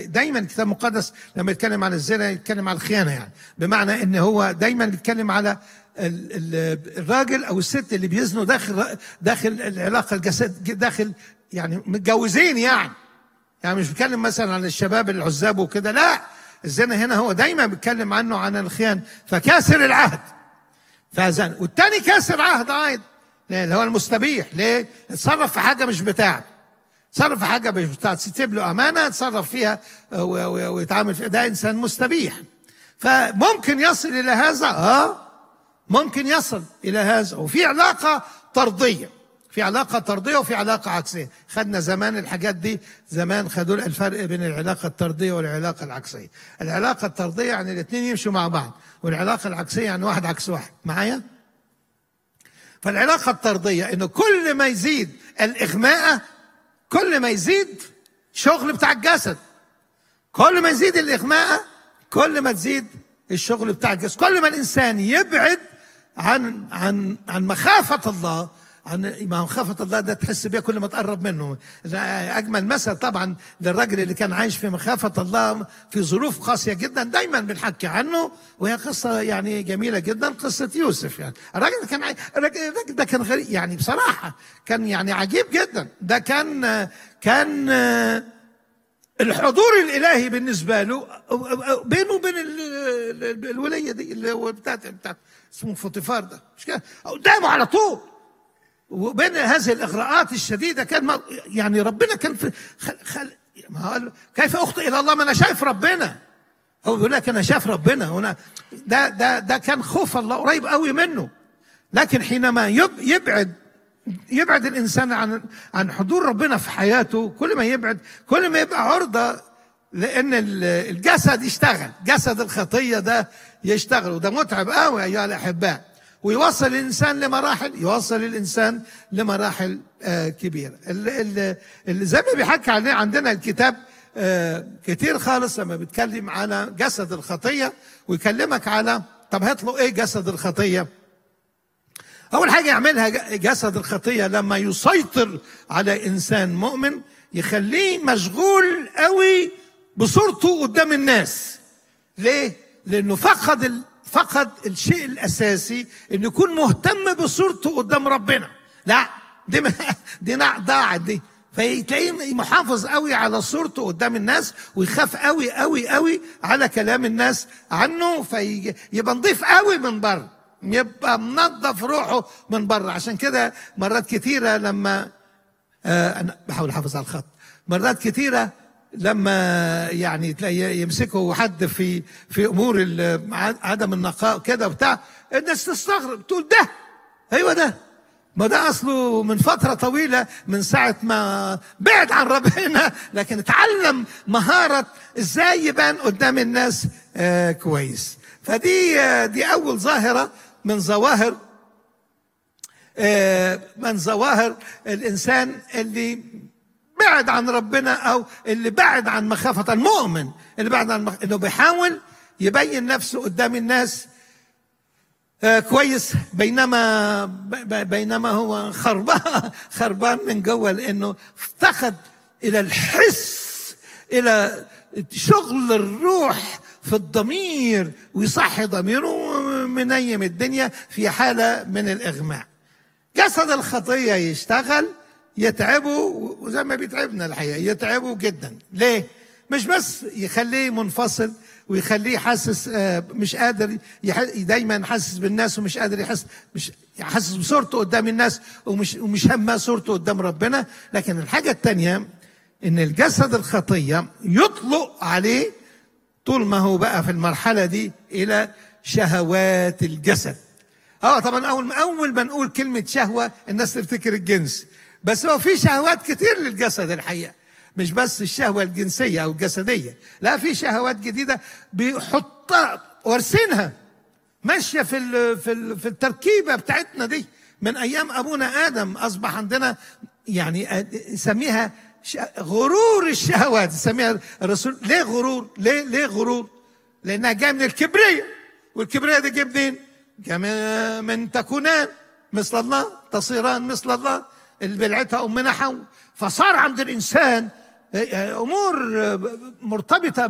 دايما الكتاب المقدس لما يتكلم عن الزنا يتكلم عن الخيانه يعني بمعنى ان هو دايما بيتكلم على ال- ال- الراجل او الست اللي بيزنوا داخل داخل العلاقه الجسد داخل يعني متجوزين يعني يعني مش بيتكلم مثلا عن الشباب العزاب وكده لا الزنا هنا هو دايما بيتكلم عنه عن الخيانه فكاسر العهد فزن والتاني كاسر عهد ايضا ليه؟ اللي هو المستبيح ليه؟ اتصرف في حاجه مش بتاعته تصرف في حاجه مش بتاعته تسيب له امانه يتصرف فيها و- و- ويتعامل فيها ده انسان مستبيح فممكن يصل الى هذا اه ممكن يصل الى هذا وفي علاقه طرديه في علاقه طرديه وفي علاقه عكسيه خدنا زمان الحاجات دي زمان خدوا لنا الفرق بين العلاقه الطرديه والعلاقه العكسيه العلاقه الطرديه يعني الاثنين يمشوا مع بعض والعلاقه العكسيه يعني واحد عكس واحد معايا فالعلاقه الطرديه انه كل ما يزيد الاغماء كل ما يزيد شغل بتاع الجسد كل ما يزيد الاغماء كل ما تزيد الشغل بتاع الجسد كل ما الانسان يبعد عن عن عن مخافه الله عن ما مخافة الله ده تحس بيها كل ما تقرب منه ده أجمل مثل طبعا للراجل اللي كان عايش في مخافة الله في ظروف قاسية جدا دايما بنحكي عنه وهي قصة يعني جميلة جدا قصة يوسف يعني الراجل ده كان عاي- الراجل الراجل ده كان غريب يعني بصراحة كان يعني عجيب جدا ده كان كان الحضور الالهي بالنسبه له بينه وبين ال- ال- الوليه دي اللي هو بتاعت بتاعت اسمه فوتيفار ده مش كده قدامه على طول وبين هذه الاغراءات الشديده كان ما- يعني ربنا كان في خل خل ما هو قال له، كيف اخطئ الى الله ما انا شايف ربنا هو بيقول لك انا شايف ربنا هنا ده ده ده كان خوف الله قريب قوي منه لكن حينما يب يبعد يبعد الانسان عن عن حضور ربنا في حياته كل ما يبعد كل ما يبقى عرضه لان ال- الجسد يشتغل جسد الخطيه ده يشتغل وده متعب قوي ايها الاحباء ويوصل الانسان لمراحل يوصل الانسان لمراحل آه كبيره اللي, اللي, اللي زي ما بيحكي عليه عندنا الكتاب آه كتير خالص لما بيتكلم على جسد الخطيه ويكلمك على طب هات له ايه جسد الخطيه أول حاجة يعملها ج- جسد الخطية لما يسيطر على إنسان مؤمن يخليه مشغول قوي بصورته قدام الناس ليه؟ لأنه فقد ال... فقد الشيء الأساسي إنه يكون مهتم بصورته قدام ربنا لا دي ما... دي نع- ضاعت دي فتلاقيه محافظ قوي على صورته قدام الناس ويخاف قوي قوي قوي على كلام الناس عنه فيبقى نضيف قوي من بره يبقى منظف روحه من بره عشان كده مرات كتيرة لما آه أنا بحاول أحافظ على الخط مرات كتيرة لما يعني تلاقي يمسكوا حد في في امور ال- عدم النقاء كده وبتاع الناس تستغرب تقول ده ايوه ده ما ده اصله من فتره طويله من ساعه ما بعد عن ربنا لكن اتعلم مهاره ازاي يبان قدام الناس آه كويس فدي آه دي اول ظاهره من ظواهر آه من ظواهر الانسان اللي بعد عن ربنا او اللي بعد عن مخافه المؤمن اللي بعد عن مخ... انه بيحاول يبين نفسه قدام الناس آه كويس بينما ب- بينما هو خربان خربان من جوه لانه افتقد الى الحس الى شغل الروح في الضمير ويصحي ضميره منيم الدنيا في حاله من الاغماء جسد الخطيه يشتغل يتعبه وزي ما بيتعبنا الحقيقه يتعبه جدا ليه مش بس يخليه منفصل ويخليه حاسس آه، مش قادر يح- دايما حاسس بالناس ومش قادر يحس مش حاسس بصورته قدام الناس ومش ومش همه صورته قدام ربنا لكن الحاجه الثانيه ان الجسد الخطيه يطلق عليه طول ما هو بقى في المرحله دي الى شهوات الجسد اه طبعا اول اول ما نقول كلمه شهوه الناس تفتكر الجنس بس هو في شهوات كتير للجسد الحقيقه مش بس الشهوه الجنسيه او الجسديه لا في شهوات جديده بيحطها وارسينها ماشيه في ال في ال في التركيبه بتاعتنا دي من ايام ابونا ادم اصبح عندنا يعني نسميها ش- غرور الشهوات نسميها الرسول ليه غرور؟ ليه ليه غرور؟ لانها جايه من الكبرياء والكبرياء دي جايه منين؟ جايه من- من تكونان مثل الله تصيران مثل الله اللي بلعتها امنا حواء فصار عند الانسان امور مرتبطه